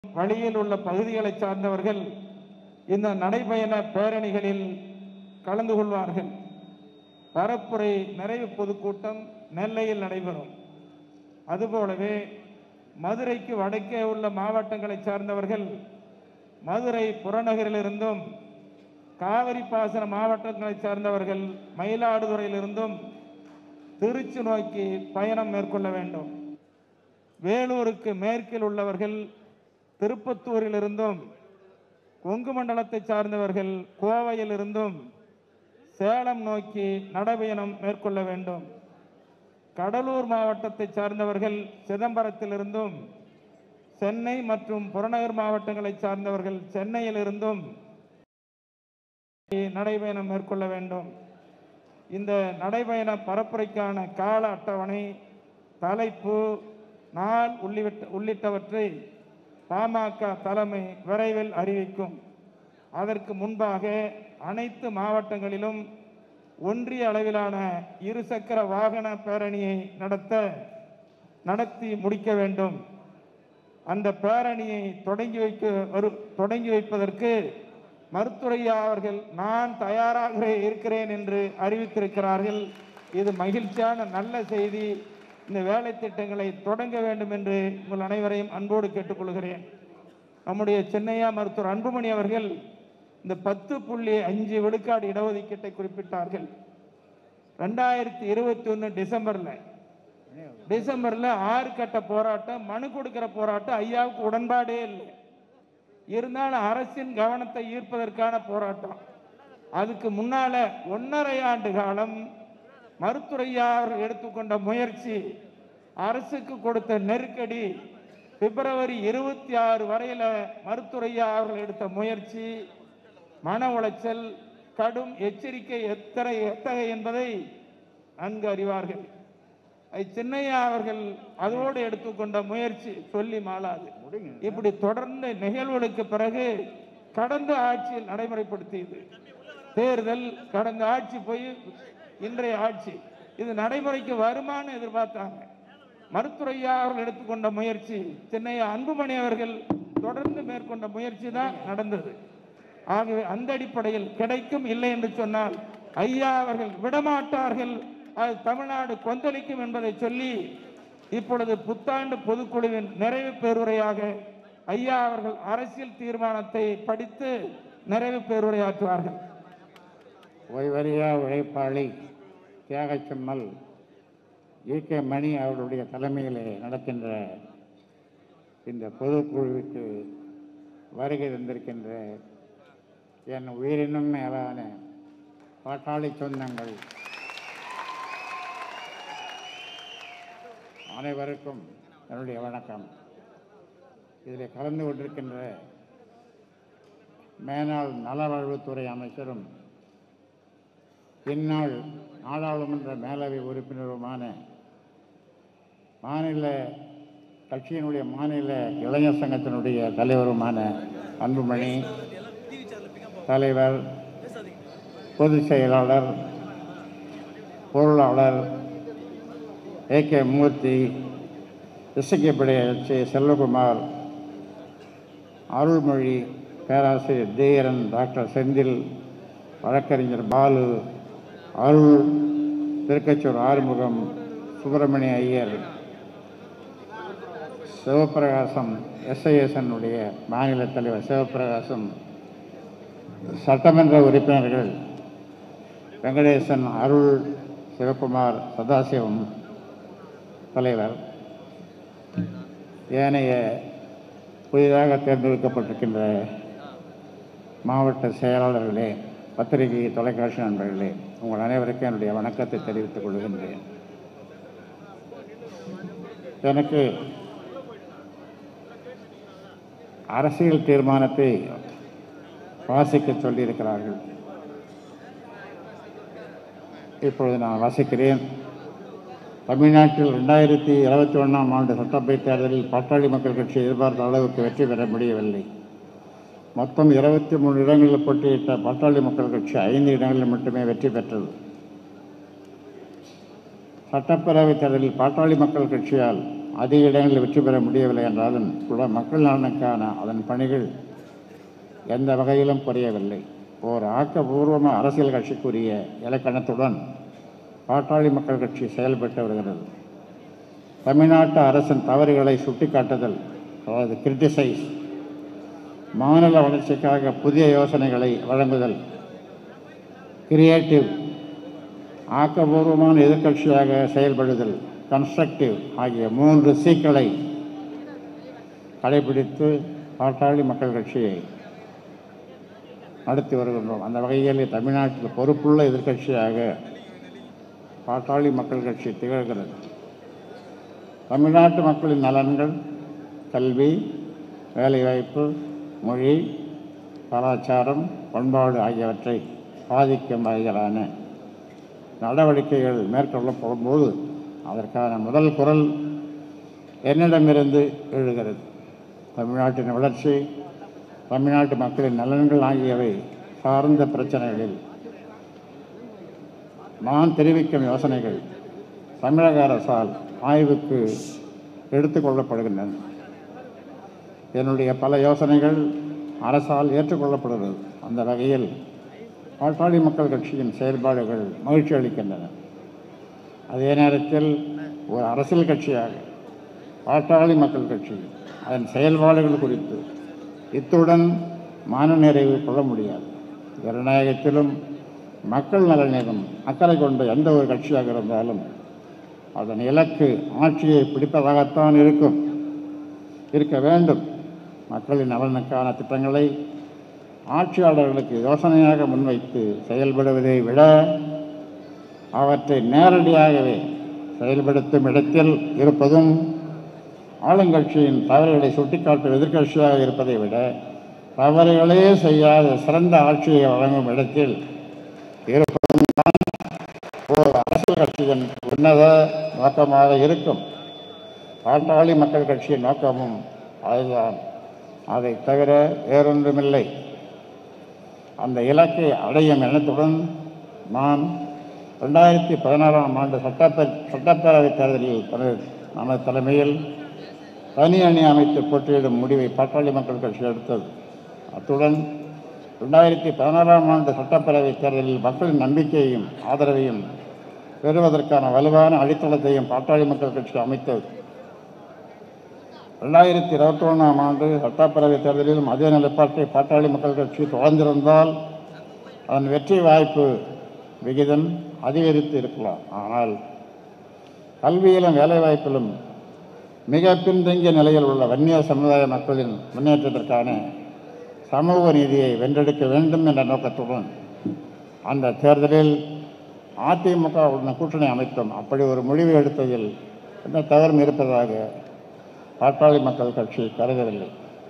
வழியில் உள்ள பகுதிகளை சார்ந்தவர்கள் இந்த நடைபயண பேரணிகளில் கலந்து கொள்வார்கள் பரப்புரை நிறைவு பொதுக்கூட்டம் நெல்லையில் நடைபெறும் அதுபோலவே மதுரைக்கு வடக்கே உள்ள மாவட்டங்களை சார்ந்தவர்கள் மதுரை புறநகரிலிருந்தும் காவிரி பாசன மாவட்டங்களை சார்ந்தவர்கள் மயிலாடுதுறையிலிருந்தும் திருச்சி நோக்கி பயணம் மேற்கொள்ள வேண்டும் வேலூருக்கு மேற்கில் உள்ளவர்கள் திருப்பத்தூரிலிருந்தும் கொங்கு மண்டலத்தை சார்ந்தவர்கள் கோவையிலிருந்தும் சேலம் நோக்கி நடைபயணம் மேற்கொள்ள வேண்டும் கடலூர் மாவட்டத்தை சார்ந்தவர்கள் சிதம்பரத்திலிருந்தும் சென்னை மற்றும் புறநகர் மாவட்டங்களை சார்ந்தவர்கள் சென்னையிலிருந்தும் நடைபயணம் மேற்கொள்ள வேண்டும் இந்த நடைபயண பரப்புரைக்கான கால அட்டவணை தலைப்பு நாள் உள்ளிட்ட உள்ளிட்டவற்றை பாமக தலைமை விரைவில் அறிவிக்கும் அதற்கு முன்பாக அனைத்து மாவட்டங்களிலும் ஒன்றிய அளவிலான இருசக்கர வாகன பேரணியை நடத்த நடத்தி முடிக்க வேண்டும் அந்த பேரணியை தொடங்கி வைக்க வரு தொடங்கி வைப்பதற்கு மருத்துவரையா அவர்கள் நான் தயாராக இருக்கிறேன் என்று அறிவித்திருக்கிறார்கள் இது மகிழ்ச்சியான நல்ல செய்தி இந்த வேலை திட்டங்களை தொடங்க வேண்டும் என்று உங்கள் அனைவரையும் அன்போடு கேட்டுக்கொள்கிறேன் நம்முடைய சென்னையா மருத்துவர் அன்புமணி அவர்கள் இந்த பத்து புள்ளி அஞ்சு விழுக்காடு இடஒதுக்கீட்டை குறிப்பிட்டார்கள் ரெண்டாயிரத்தி இருபத்தி ஒன்று டிசம்பர்ல டிசம்பர்ல ஆறு கட்ட போராட்டம் மனு கொடுக்கிற போராட்டம் ஐயாவுக்கு உடன்பாடே இல்லை இருந்தாலும் அரசின் கவனத்தை ஈர்ப்பதற்கான போராட்டம் அதுக்கு முன்னால ஒன்றரை ஆண்டு காலம் மருத்துவரையா அவர்கள் எடுத்துக்கொண்ட முயற்சி அரசுக்கு கொடுத்த நெருக்கடி பிப்ரவரி இருபத்தி ஆறு வரையில மருத்துவரையா அவர்கள் எடுத்த முயற்சி மன உளைச்சல் கடும் எச்சரிக்கை எத்தனை எத்தகைய என்பதை நன்கு அறிவார்கள் அது சின்னையா அவர்கள் அதோடு எடுத்துக்கொண்ட முயற்சி சொல்லி மாளாது இப்படி தொடர்ந்த நிகழ்வுகளுக்கு பிறகு கடந்த ஆட்சியில் நடைமுறைப்படுத்தியது தேர்தல் கடந்த ஆட்சி போய் இன்றைய ஆட்சி இது நடைமுறைக்கு வருமானு எதிர்பார்த்தாங்க மருத்துவரையா அவர்கள் எடுத்துக்கொண்ட முயற்சி சென்னையா அன்புமணி அவர்கள் தொடர்ந்து மேற்கொண்ட முயற்சி தான் நடந்தது ஆகவே அந்த அடிப்படையில் கிடைக்கும் இல்லை என்று சொன்னால் ஐயா அவர்கள் விடமாட்டார்கள் அது தமிழ்நாடு கொந்தளிக்கும் என்பதை சொல்லி இப்பொழுது புத்தாண்டு பொதுக்குழுவின் நிறைவு பேருரையாக ஐயா அவர்கள் அரசியல் தீர்மானத்தை படித்து நிறைவு பேருரையாற்றுவார்கள் ஓய்வறியா உழைப்பாளி தியாகச்செம்மல் ஏ கே மணி அவருடைய தலைமையிலே நடக்கின்ற இந்த பொதுக்குழுவுக்கு வருகை தந்திருக்கின்ற என் உயிரினும் மேலான பாட்டாளி சொந்தங்கள் அனைவருக்கும் என்னுடைய வணக்கம் இதில் கலந்து கொண்டிருக்கின்ற மேனாள் நலவாழ்வுத்துறை அமைச்சரும் இந்நாள் நாடாளுமன்ற மேலவை உறுப்பினருமான மாநில கட்சியினுடைய மாநில இளைஞர் சங்கத்தினுடைய தலைவருமான அன்புமணி தலைவர் பொதுச் செயலாளர் பொருளாளர் ஏ கே மூர்த்தி இசைக்கப்படைய சி செல்வகுமார் அருள்மொழி பேராசிரியர் தீரன் டாக்டர் செந்தில் வழக்கறிஞர் பாலு அருள் திருக்கச்சூர் ஆறுமுகம் சுப்பிரமணிய ஐயர் சிவபிரகாசம் எஸ்ஐஎஸ்என்னுடைய மாநில தலைவர் சிவபிரகாசம் சட்டமன்ற உறுப்பினர்கள் வெங்கடேசன் அருள் சிவகுமார் சதாசிவம் தலைவர் ஏனைய புதிதாக தேர்ந்தெடுக்கப்பட்டிருக்கின்ற மாவட்ட செயலாளர்களே பத்திரிகை தொலைக்காட்சி நண்பர்களே உங்கள் அனைவருக்கும் என்னுடைய வணக்கத்தை தெரிவித்துக் கொள்கின்றேன் எனக்கு அரசியல் தீர்மானத்தை வாசிக்க சொல்லியிருக்கிறார்கள் இப்பொழுது நான் வாசிக்கிறேன் தமிழ்நாட்டில் ரெண்டாயிரத்தி இருபத்தி ஒன்றாம் ஆண்டு சட்டப்பேரவை தேர்தலில் பாட்டாளி மக்கள் கட்சி எதிர்பார்த்த அளவுக்கு வெற்றி பெற முடியவில்லை மொத்தம் இருபத்தி மூணு இடங்களில் போட்டியிட்ட பாட்டாளி மக்கள் கட்சி ஐந்து இடங்களில் மட்டுமே வெற்றி பெற்றது சட்டப்பேரவைத் தேர்தலில் பாட்டாளி மக்கள் கட்சியால் அதிக இடங்களில் வெற்றி பெற முடியவில்லை என்றாலும் கூட மக்கள் நலனுக்கான அதன் பணிகள் எந்த வகையிலும் குறையவில்லை ஓர் ஆக்கப்பூர்வமான அரசியல் கட்சிக்குரிய இலக்கணத்துடன் பாட்டாளி மக்கள் கட்சி செயல்பட்டு வருகிறது தமிழ்நாட்டு அரசின் தவறுகளை சுட்டிக்காட்டுதல் அதாவது கிரிட்டிசைஸ் மாநில வளர்ச்சிக்காக புதிய யோசனைகளை வழங்குதல் கிரியேட்டிவ் ஆக்கபூர்வமான எதிர்க்கட்சியாக செயல்படுதல் கன்ஸ்ட்ரக்டிவ் ஆகிய மூன்று சீக்களை கடைபிடித்து பாட்டாளி மக்கள் கட்சியை நடத்தி வருகின்றோம் அந்த வகையில் தமிழ்நாட்டில் பொறுப்புள்ள எதிர்க்கட்சியாக பாட்டாளி மக்கள் கட்சி திகழ்கிறது தமிழ்நாட்டு மக்களின் நலன்கள் கல்வி வேலைவாய்ப்பு மொழி கலாச்சாரம் பண்பாடு ஆகியவற்றை பாதிக்கும் வகையிலான நடவடிக்கைகள் மேற்கொள்ளப்படும் போது அதற்கான முதல் குரல் என்னிடமிருந்து எழுகிறது தமிழ்நாட்டின் வளர்ச்சி தமிழ்நாட்டு மக்களின் நலன்கள் ஆகியவை சார்ந்த பிரச்சனைகளில் நான் தெரிவிக்கும் யோசனைகள் தமிழக அரசால் ஆய்வுக்கு எடுத்துக்கொள்ளப்படுகின்றன என்னுடைய பல யோசனைகள் அரசால் ஏற்றுக்கொள்ளப்படுகிறது அந்த வகையில் பாட்டாளி மக்கள் கட்சியின் செயல்பாடுகள் மகிழ்ச்சி அளிக்கின்றன அதே நேரத்தில் ஒரு அரசியல் கட்சியாக பாட்டாளி மக்கள் கட்சி அதன் செயல்பாடுகள் குறித்து இத்துடன் மனநிறைவு கொள்ள முடியாது ஜனநாயகத்திலும் மக்கள் நலனிலும் அக்கறை கொண்ட எந்த ஒரு கட்சியாக இருந்தாலும் அதன் இலக்கு ஆட்சியை பிடிப்பதாகத்தான் இருக்கும் இருக்க வேண்டும் மக்களின் நலனுக்கான திட்டங்களை ஆட்சியாளர்களுக்கு யோசனையாக முன்வைத்து செயல்படுவதை விட அவற்றை நேரடியாகவே செயல்படுத்தும் இடத்தில் இருப்பதும் ஆளுங்கட்சியின் தவறுகளை சுட்டிக்காட்டும் எதிர்க்கட்சியாக இருப்பதை விட தவறுகளே செய்யாத சிறந்த ஆட்சியை வழங்கும் இடத்தில் இருப்பதும் தான் ஒரு அரசியல் கட்சியின் உன்னத நோக்கமாக இருக்கும் பாட்டாளி மக்கள் கட்சியின் நோக்கமும் அதுதான் அதை தவிர வேறொன்றுமில்லை அந்த இலக்கை அடையும் எண்ணத்துடன் நான் ரெண்டாயிரத்தி பதினாறாம் ஆண்டு சட்டப்பே சட்டப்பேரவைத் தேர்தலில் தனது நமது தலைமையில் தனி அணி அமைத்து போட்டியிடும் முடிவை பாட்டாளி மக்கள் கட்சி எடுத்தது அத்துடன் ரெண்டாயிரத்தி பதினாறாம் ஆண்டு சட்டப்பேரவைத் தேர்தலில் மக்களின் நம்பிக்கையையும் ஆதரவையும் பெறுவதற்கான வலுவான அடித்தளத்தையும் பாட்டாளி மக்கள் கட்சி அமைத்தது ரெண்டாயிரத்தி இருபத்தி ஒன்றாம் ஆண்டு சட்டப்பேரவைத் தேர்தலிலும் அதே நிலைப்பாட்டை பாட்டாளி மக்கள் கட்சி தொடர்ந்திருந்தால் அதன் வெற்றி வாய்ப்பு விகிதம் அதிகரித்து இருக்கலாம் ஆனால் கல்வியிலும் வேலைவாய்ப்பிலும் மிக பின்தங்கிய நிலையில் உள்ள வன்னிய சமுதாய மக்களின் முன்னேற்றத்திற்கான சமூக நீதியை வென்றெடுக்க வேண்டும் என்ற நோக்கத்துடன் அந்த தேர்தலில் அதிமுக உடன் கூட்டணி அமைத்தோம் அப்படி ஒரு முடிவு எடுத்ததில் எந்த தவறும் இருப்பதாக பாட்டாளி மக்கள் கட்சி கருதவில்லை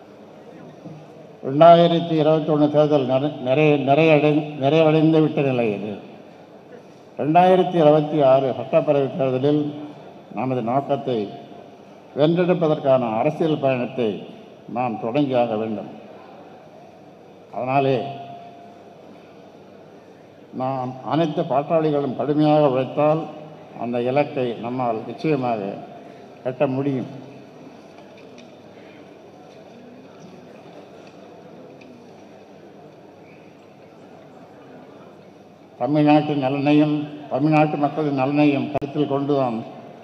ரெண்டாயிரத்தி இருபத்தி ஒன்று தேர்தல் நிறை- நிறைய நிறையடை நிறைவடைந்து விட்ட நிலையில் ரெண்டாயிரத்தி இருபத்தி ஆறு சட்டப்பேரவை தேர்தலில் நமது நோக்கத்தை வென்றெடுப்பதற்கான அரசியல் பயணத்தை நாம் தொடங்கியாக வேண்டும் அதனாலே நாம் அனைத்து பாட்டாளிகளும் கடுமையாக உழைத்தால் அந்த இலக்கை நம்மால் நிச்சயமாக எட்ட முடியும் தமிழ்நாட்டின் நலனையும் தமிழ்நாட்டு மக்களின் நலனையும் கருத்தில் கொண்டுதான்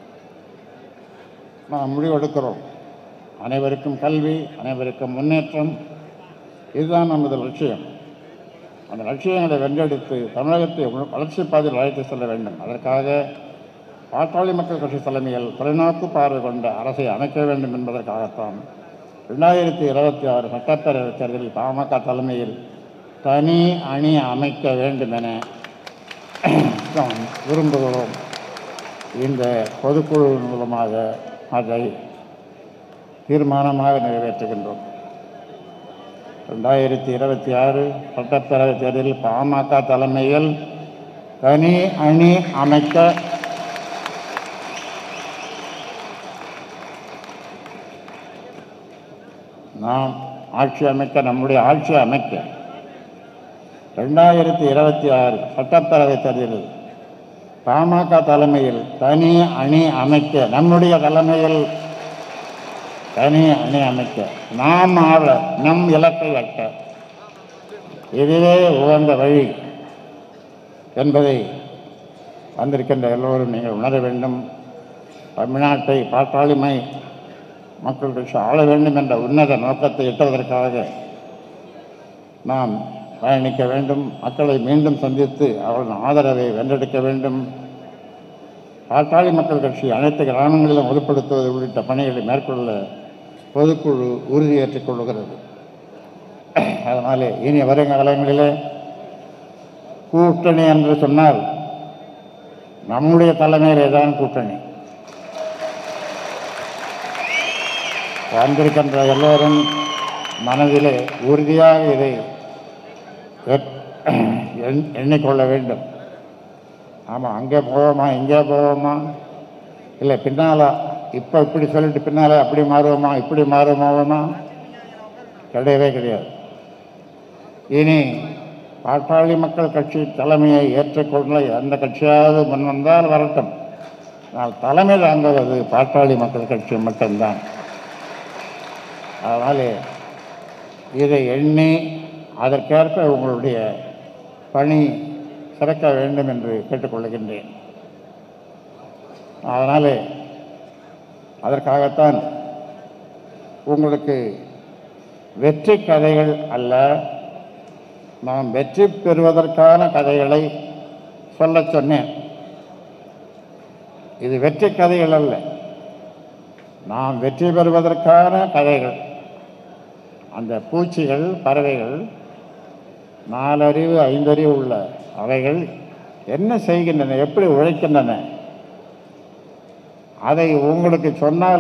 நாம் முடிவெடுக்கிறோம் அனைவருக்கும் கல்வி அனைவருக்கும் முன்னேற்றம் இதுதான் நமது லட்சியம் அந்த லட்சியங்களை வென்றெடுத்து தமிழகத்தை வ- வளர்ச்சி பாதையில் அழைத்து செல்ல வேண்டும் அதற்காக பாட்டாளி மக்கள் கட்சி தலைமையில் தொலைநோக்கு பார்வை கொண்ட அரசை அமைக்க வேண்டும் என்பதற்காகத்தான் ரெண்டாயிரத்தி இருபத்தி ஆறு சட்டப்பேரவை தேர்தலில் பாமக தலைமையில் தனி அணி அமைக்க வேண்டும் என நாம் விரும்புகிறோம் இந்த பொதுக்குழு மூலமாக அதை தீர்மானமாக நிறைவேற்றுகின்றோம் ரெண்டாயிரத்தி இருபத்தி ஆறு சட்டப்பேரவை தேர்தலில் பாமக தலைமையில் தனி அணி அமைக்க நாம் ஆட்சி அமைக்க நம்முடைய ஆட்சி அமைக்க ரெண்டாயிரத்தி இருபத்தி ஆறு சட்டப்பேரவை தேர்தலில் பாமக தலைமையில் தனி அணி அமைக்க நம்முடைய தலைமையில் தனி அணி அமைக்க நாம் ஆள நம் இலக்கை எட்ட இதுவே உகந்த வழி என்பதை வந்திருக்கின்ற எல்லோரும் நீங்கள் உணர வேண்டும் தமிழ்நாட்டை பாட்டாளிமை மக்கள் கட்சி ஆள வேண்டும் என்ற உன்னத நோக்கத்தை எட்டுவதற்காக நாம் பயணிக்க வேண்டும் மக்களை மீண்டும் சந்தித்து அவர்களின் ஆதரவை வென்றெடுக்க வேண்டும் பாட்டாளி மக்கள் கட்சி அனைத்து கிராமங்களிலும் வலுப்படுத்துவது உள்ளிட்ட பணிகளை மேற்கொள்ள பொதுக்குழு உறுதியேற்றுக் கொள்கிறது அதனாலே இனி வருங்காலங்களிலே கூட்டணி என்று சொன்னால் நம்முடைய தலைமையிலே தான் கூட்டணி வந்திருக்கின்ற எல்லோரும் மனதிலே உறுதியாக இதை எட்- எண்- எண்ணிக்கொள்ள வேண்டும் ஆமாம் அங்கே போவோமா இங்கே போவோமா இல்லை பின்னால் இப்போ இப்படி சொல்லிட்டு பின்னால் அப்படி மாறுவோமா இப்படி மாறுவோமா கிடையவே கிடையாது இனி பாட்டாளி மக்கள் கட்சி தலைமையை ஏற்றுக்கொள்ள எந்த கட்சியாவது முன் வந்தால் வரட்டும் ஆனால் தலைமை தாங்குவது பாட்டாளி மக்கள் கட்சி மட்டும்தான் அதனால் இதை எண்ணி அதற்கேற்ப உங்களுடைய பணி சிறக்க வேண்டும் என்று கேட்டுக்கொள்கின்றேன் அதனால் அதற்காகத்தான் உங்களுக்கு வெற்றி கதைகள் அல்ல நாம் வெற்றி பெறுவதற்கான கதைகளை சொல்லச் சொன்னேன் இது வெற்றி கதைகள் அல்ல நாம் வெற்றி பெறுவதற்கான கதைகள் அந்த பூச்சிகள் பறவைகள் நாலறிவு ஐந்தறிவு உள்ள அவைகள் என்ன செய்கின்றன எப்படி உழைக்கின்றன அதை உங்களுக்கு சொன்னால்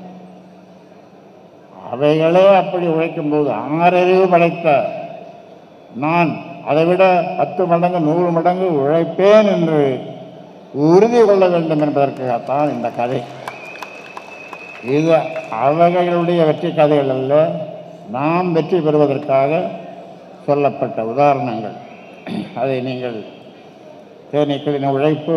அவைகளே அப்படி உழைக்கும்போது ஆறறிவு படைத்த நான் அதைவிட பத்து மடங்கு நூறு மடங்கு உழைப்பேன் என்று உறுதி கொள்ள வேண்டும் என்பதற்காகத்தான் இந்த கதை இது அவைகளுடைய வெற்றி கதைகள் அல்ல நாம் வெற்றி பெறுவதற்காக சொல்லப்பட்ட உதாரணங்கள் அதை நீங்கள் தேனீக்களின் உழைப்பு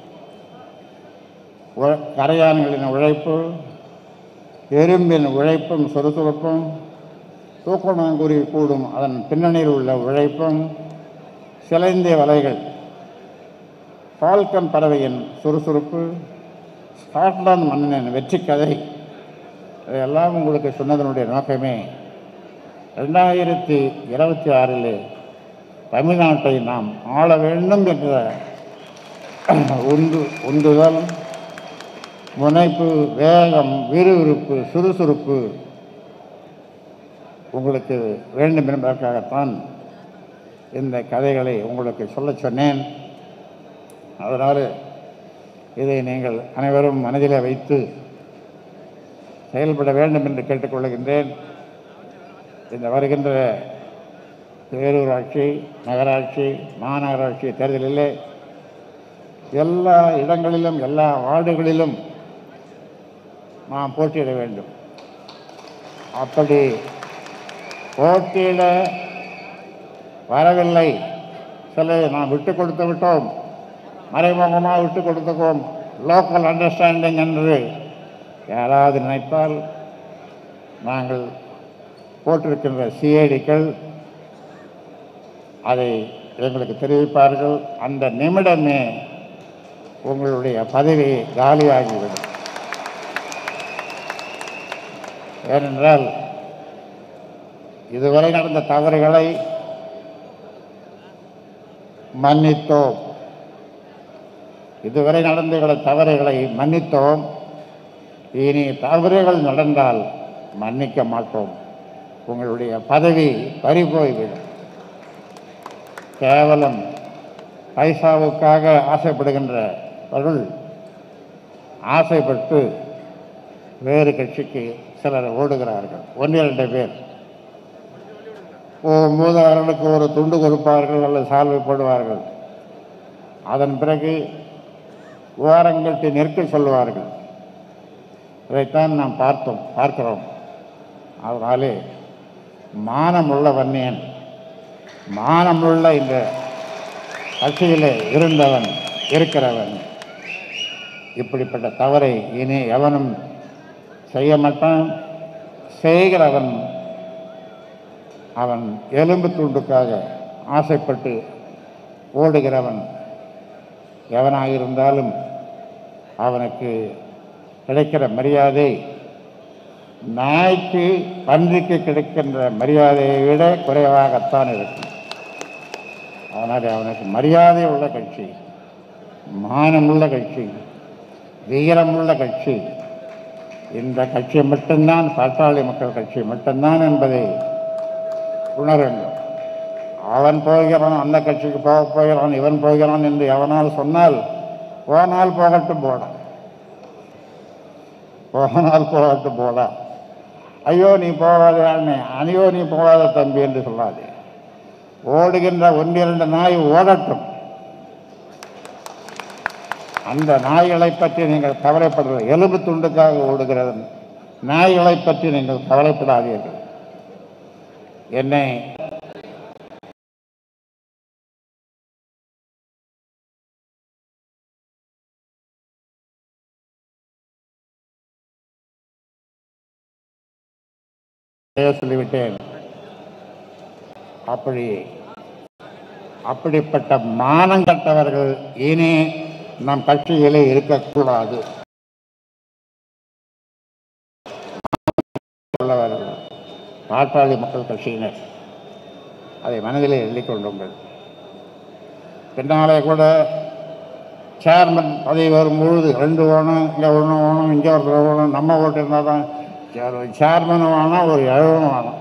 உழ- கரையான்களின் உழைப்பு எறும்பின் உழைப்பும் சுறுசுறுப்பும் தூக்கணாங்குருவி கூடும் அதன் பின்னணியில் உள்ள உழைப்பும் சிலைந்திய வலைகள் ஃபால்கன் பறவையின் சுறுசுறுப்பு ஸ்காட்லாந்து மன்னனின் வெற்றி கதை இதையெல்லாம் உங்களுக்கு சொன்னதனுடைய நோக்கமே ரெண்டாயிரத்தி இருபத்தி ஆறில் தமிழ்நாட்டை நாம் ஆள வேண்டும் என்ற உந்து உந்துதல் முனைப்பு வேகம் விறுவிறுப்பு சுறுசுறுப்பு உங்களுக்கு வேண்டும் என்பதற்காகத்தான் இந்த கதைகளை உங்களுக்கு சொல்லச் சொன்னேன் அதனால் இதை நீங்கள் அனைவரும் மனதிலே வைத்து செயல்பட வேண்டும் என்று கேட்டுக்கொள்கின்றேன் இந்த வருகின்ற பேரூராட்சி நகராட்சி மாநகராட்சி தேர்தலிலே எல்லா இடங்களிலும் எல்லா வார்டுகளிலும் நாம் போட்டியிட வேண்டும் அப்படி போட்டியிட வரவில்லை சில நாம் விட்டு கொடுத்து விட்டோம் மறைமுகமாக விட்டு கொடுத்துக்கோம் லோக்கல் அண்டர்ஸ்டாண்டிங் என்று யாராவது நினைத்தால் நாங்கள் போட்டிருக்கின்ற சிஐடிக்கள் அதை எங்களுக்கு தெரிவிப்பார்கள் அந்த நிமிடமே உங்களுடைய பதவி காலியாகிவிடும் ஏனென்றால் இதுவரை நடந்த தவறுகளை மன்னித்தோம் இதுவரை நடந்த தவறுகளை மன்னித்தோம் இனி தவறுகள் நடந்தால் மன்னிக்க மாட்டோம் உங்களுடைய பதவி பறிபோய்விடும் கேவலம் பைசாவுக்காக ஆசைப்படுகின்றவர்கள் ஆசைப்பட்டு வேறு கட்சிக்கு சிலர் ஓடுகிறார்கள் ஒன்று இரண்டு பேர் போகும்போது அவர்களுக்கு ஒரு துண்டு கொடுப்பார்கள் அல்லது சால்வை போடுவார்கள் அதன் பிறகு ஓரங்கட்டி நிற்க சொல்லுவார்கள் இதைத்தான் நாம் பார்த்தோம் பார்க்கிறோம் அதனாலே மானமுள்ள வன்னியன் மானமுள்ள இந்த கட்சியிலே இருந்தவன் இருக்கிறவன் இப்படிப்பட்ட தவறை இனி எவனும் செய்ய மாட்டான் செய்கிறவன் அவன் எலும்பு துண்டுக்காக ஆசைப்பட்டு ஓடுகிறவன் எவனாக இருந்தாலும் அவனுக்கு கிடைக்கிற மரியாதை நாய்க்கு பன்றிக்கு கிடைக்கின்ற மரியாதையை விட குறைவாகத்தான் இருக்கும் அதனால் அவனுக்கு மரியாதை உள்ள கட்சி மானமுள்ள கட்சி வீரமுள்ள கட்சி இந்த கட்சி மட்டும்தான் பாட்டாளி மக்கள் கட்சி மட்டும்தான் என்பதை உணருங்கள் அவன் போகிறான் அந்த கட்சிக்கு போக போகிறான் இவன் போகிறான் என்று எவனால் சொன்னால் போனால் போகட்டும் போடா போனால் போகட்டும் போடா ஐயோ நீ போகாதே அண்ணே ஐயோ நீ போகாத தம்பி என்று சொல்லாதே ஓடுகின்ற ஒன்றிரண்டு நாய் ஓடட்டும் அந்த நாய்களை பற்றி நீங்கள் கவலைப்படுற எலும்பு துண்டுக்காக ஓடுகிறது நாய்களை பற்றி நீங்கள் கவலைப்படாதீர்கள் என்னை செய்ய சொல்லிவிட்டேன் அப்படி அப்படிப்பட்ட மானங்கட்டவர்கள் இனி நம் கட்சியிலே இருக்கக்கூடாது உள்ளவர்கள் பாட்டாளி மக்கள் கட்சியினர் அதை மனதிலே எண்ணிக்கொண்டுங்கள் பின்னாலே கூட சேர்மன் பதவி வரும் பொழுது ரெண்டு வேணும் இங்கே ஒன்று வேணும் இங்கே ஒருத்தர் வேணும் நம்ம ஓட்டு இருந்தால் தான் சேர்மனும் வேணும் ஒரு எழுவனும் வேணும்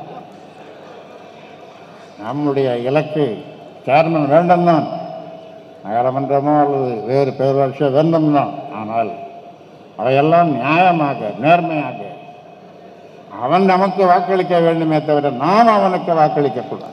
நம்முடைய இலக்கு சேர்மன் வேண்டும் தான் நகரமன்றமோ அல்லது வேறு பேரரசோ வேண்டும் தான் ஆனால் அவையெல்லாம் நியாயமாக நேர்மையாக அவன் நமக்கு வாக்களிக்க வேண்டுமே தவிர நாம் அவனுக்கு வாக்களிக்கக்கூடாது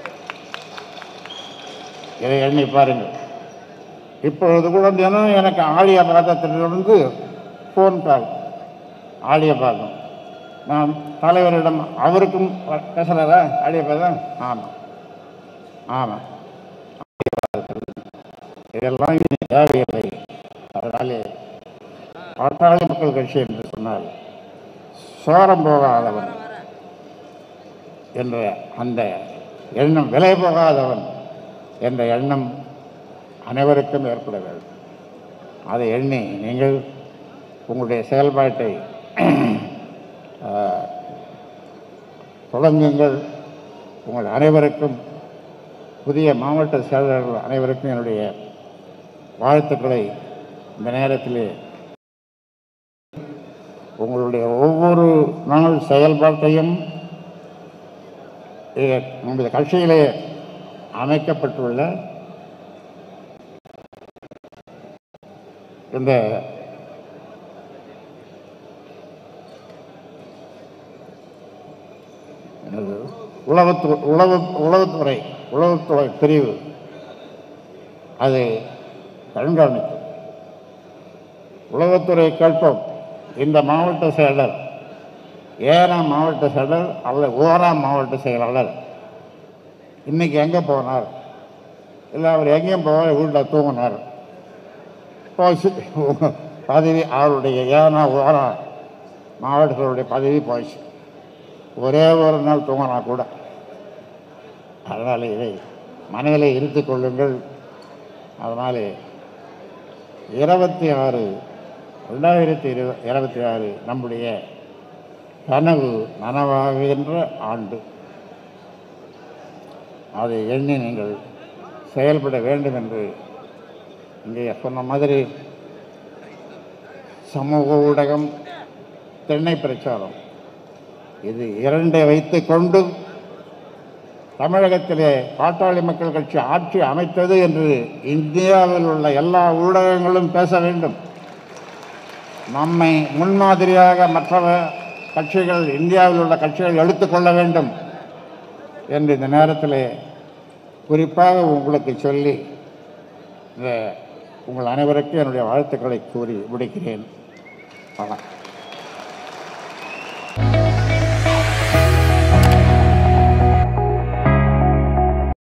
இதை எண்ணி பாருங்கள் இப்பொழுது கூட தினம் எனக்கு ஆலிய பாதத்திலிருந்து ஃபோன் கால் ஆலிய பாதம் நான் தலைவரிடம் அவருக்கும் பேசுகிறாரா ஆலிய பாதம் ஆமாம் ஆமாம் இதெல்லாம் இனி தேவையில்லை அதனாலே பாட்டாளி மக்கள் கட்சி என்று சொன்னால் சோரம் போகாதவன் என்ற அந்த எண்ணம் விலை போகாதவன் என்ற எண்ணம் அனைவருக்கும் ஏற்பட வேண்டும் அதை எண்ணி நீங்கள் உங்களுடைய செயல்பாட்டை ஆஹ், தொடங்குங்கள் உங்கள் அனைவருக்கும் புதிய மாவட்ட செயலாளர்கள் அனைவருக்கும் என்னுடைய வாழ்த்துக்களை இந்த நேரத்திலே உங்களுடைய ஒவ்வொரு நாள் செயல்பாட்டையும் இ- நம்முடைய கட்சியிலே அமைக்கப்பட்டுள்ள இந்த என்னது? உளவுத்து உளவு உளவுத்துறை உளவுத்துறை பிரிவு அது கண்காணிக்கும் உளவுத்துறை கேட்போம் இந்த மாவட்ட செயலர் ஏனாம் மாவட்ட செயலர் அல்ல ஓராம் மாவட்ட செயலாளர் இன்னைக்கு எங்கே போனார் இல்லை அவர் எங்கேயும் போக வீட்டில் தூங்கினார் போச்சு பதவி அவருடைய ஏனா ஓரா மாவட்டத்தினுடைய பதவி போச்சு ஒரே ஒரு நாள் தூங்கினா கூட அதனால் இதை மனதில் இருத்திக் கொள்ளுங்கள் அதனால் இருபத்தி ஆறு ரெண்டாயிரத்தி இரு இருபத்தி ஆறு நம்முடைய கனவு நனவாகின்ற ஆண்டு அதை எண்ணி நீங்கள் செயல்பட வேண்டும் என்று இங்கே சொன்ன மாதிரி சமூக ஊடகம் தென்னை பிரச்சாரம் இது இரண்டை வைத்துக்கொண்டு தமிழகத்திலே பாட்டாளி மக்கள் கட்சி ஆட்சி அமைத்தது என்று இந்தியாவில் உள்ள எல்லா ஊடகங்களும் பேச வேண்டும் நம்மை முன்மாதிரியாக மற்ற கட்சிகள் இந்தியாவில் உள்ள கட்சிகள் எடுத்துக்கொள்ள வேண்டும் என்று இந்த நேரத்தில் குறிப்பாக உங்களுக்கு சொல்லி இந்த உங்கள் அனைவருக்கும் என்னுடைய வாழ்த்துக்களை கூறி முடிக்கிறேன் வணக்கம்